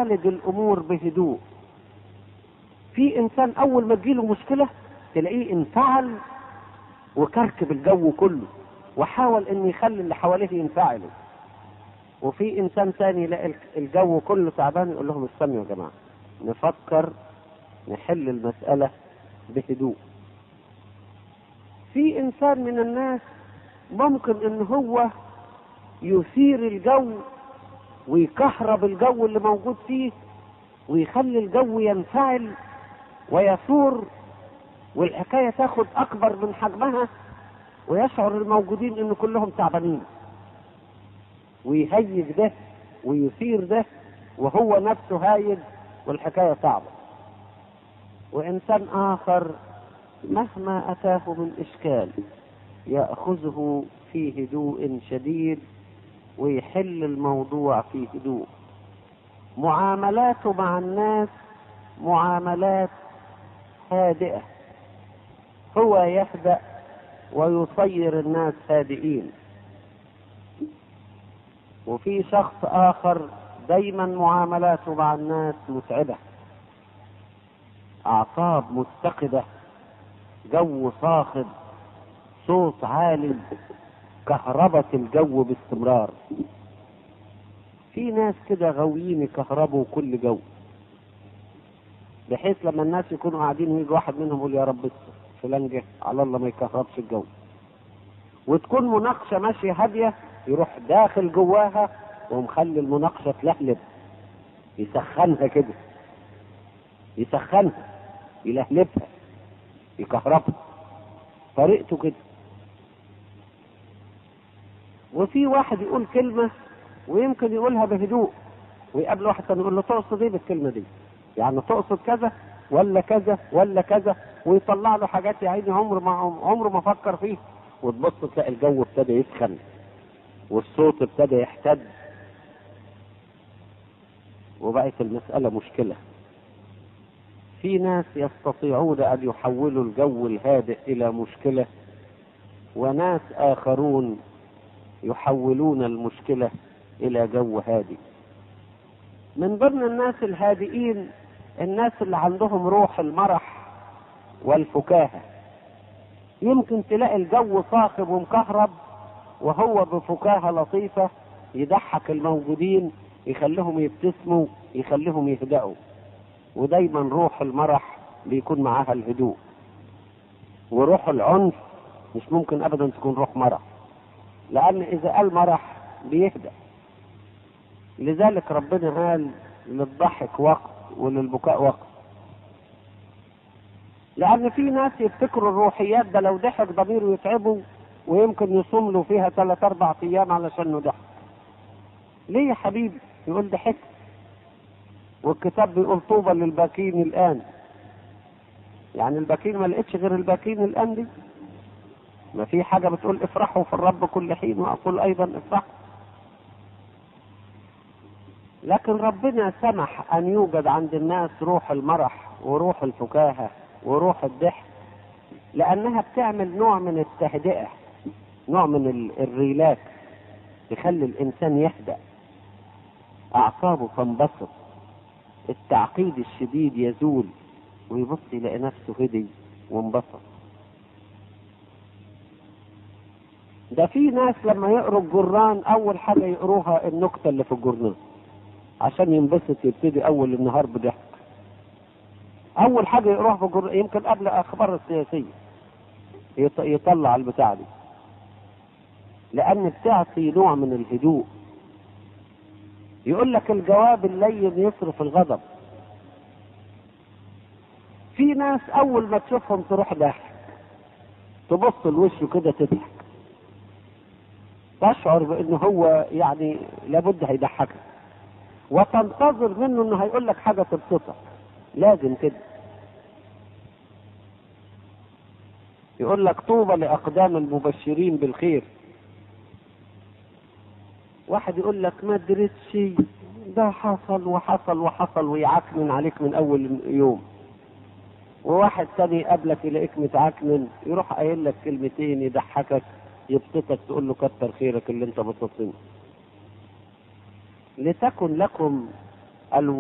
يعالج الامور بهدوء في انسان اول ما تجيله مشكله تلاقيه انفعل وكركب الجو كله وحاول ان يخلي اللي حواليه ينفعلوا وفي انسان تاني يلاقي الجو كله تعبان يقول لهم استنوا يا جماعه نفكر نحل المساله بهدوء في انسان من الناس ممكن ان هو يثير الجو ويكهرب الجو اللي موجود فيه ويخلي الجو ينفعل ويثور والحكايه تاخد اكبر من حجمها ويشعر الموجودين ان كلهم تعبانين ويهيج ده ويثير ده وهو نفسه هايج والحكايه صعبه وانسان اخر مهما اتاه من اشكال ياخذه في هدوء شديد ويحل الموضوع في هدوء معاملاته مع الناس معاملات هادئه هو يهدأ ويصير الناس هادئين وفي شخص آخر دايما معاملاته مع الناس متعبة أعصاب متقدة جو صاخب صوت عالي كهربة الجو باستمرار في ناس كده غاويين يكهربوا كل جو بحيث لما الناس يكونوا قاعدين ويجي واحد منهم يقول يا رب فلان جه على الله ما يكهربش الجو وتكون مناقشه ماشيه هاديه يروح داخل جواها ومخلي المناقشه تلهلب يسخنها كده يسخنها يلهلبها يكهربها طريقته كده وفي واحد يقول كلمه ويمكن يقولها بهدوء ويقابل واحد تاني يقول له تقصد ايه بالكلمه دي؟ يعني تقصد كذا ولا كذا ولا كذا ويطلع له حاجات يا عيني عمره ما عمره ما فكر فيه وتبص تلاقي الجو ابتدى يسخن والصوت ابتدى يحتد وبقت المسألة مشكلة في ناس يستطيعون أن يحولوا الجو الهادئ إلى مشكلة وناس آخرون يحولون المشكلة إلى جو هادئ من ضمن الناس الهادئين الناس اللي عندهم روح المرح والفكاهة يمكن تلاقي الجو صاخب ومكهرب وهو بفكاهة لطيفة يضحك الموجودين يخليهم يبتسموا يخليهم يهدأوا ودايما روح المرح بيكون معاها الهدوء وروح العنف مش ممكن ابدا تكون روح مرح لان اذا قال مرح بيهدأ لذلك ربنا قال للضحك وقت وللبكاء وقت لأن في ناس يفتكروا الروحيات ده لو ضحك ضميره يتعبه ويمكن يصوم له فيها ثلاث أربع أيام علشان ضحك. ليه يا حبيبي؟ يقول ضحكت. والكتاب بيقول طوبى للباكين الآن. يعني الباكين ما لقيتش غير الباكين الآن دي. ما في حاجة بتقول افرحوا في الرب كل حين وأقول أيضا افرحوا. لكن ربنا سمح ان يوجد عند الناس روح المرح وروح الفكاهه وروح الضحك لانها بتعمل نوع من التهدئه نوع من الريلاكس تخلي الانسان يهدأ اعصابه تنبسط التعقيد الشديد يزول ويبص يلاقي نفسه هدي وانبسط ده في ناس لما يقروا الجران اول حاجه يقروها النكته اللي في الجرنان عشان ينبسط يبتدي اول النهار بضحك اول حاجه يقروها في الجر... يمكن قبل اخبار السياسيه يط... يطلع البتاع دي لان بتعطي نوع من الهدوء يقول لك الجواب اللين يصرف الغضب في ناس اول ما تشوفهم تروح ضحك تبص لوشه كده تضحك تشعر بانه هو يعني لابد هيضحكك وتنتظر منه انه هيقول لك حاجه تبسطك لازم كده يقول لك طوبى لاقدام المبشرين بالخير واحد يقول لك ما دريتش ده حصل وحصل وحصل ويعكنن عليك من اول يوم وواحد تاني يقابلك يلاقيك متعكنن يروح قايل لك كلمتين يضحكك يبسطك تقول له كتر خيرك اللي انت بسطتني لتكن لكم